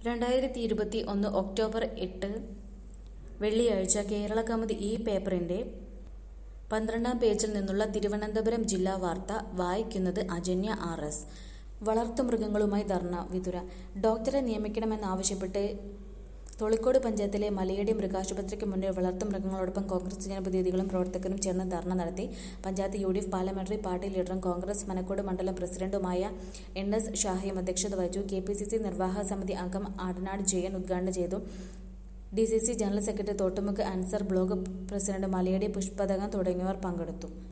രണ്ടായിരത്തി ഇരുപത്തി ഒന്ന് ഒക്ടോബർ എട്ട് വെള്ളിയാഴ്ച കേരള കൗമുദി ഈ പേപ്പറിന്റെ പന്ത്രണ്ടാം പേജിൽ നിന്നുള്ള തിരുവനന്തപുരം ജില്ലാ വാർത്ത വായിക്കുന്നത് അജന്യ ആർ എസ് വളർത്തുമൃഗങ്ങളുമായി ധർണ വിതുര ഡോക്ടറെ നിയമിക്കണമെന്നാവശ്യപ്പെട്ട് തൊളിക്കോട് പഞ്ചായത്തിലെ മലയടി മൃഗാശുപത്രിക്ക് മുന്നിൽ വളർത്തുമൃഗങ്ങളോടൊപ്പം കോൺഗ്രസ് ജനപ്രതിനിധികളും പ്രവർത്തകരും ചേർന്ന് ധർണ നടത്തി panchayat U D F parliamentary party ലീഡറും കോൺഗ്രസ് മനക്കോട് മണ്ഡലം പ്രസിഡന്റുമായ എൻ എസ് ഷാഹിയും അധ്യക്ഷത വഹിച്ചു കെ പി സി സി നിർവാഹക സമിതി അംഗം ആടനാട് ജയൻ ഉദ്ഘാടനം ചെയ്തു D C C general secretary Thottumukku Ansar block president Malayadi Pushpathakam തുടങ്ങിയവർ പങ്കെടുത്തു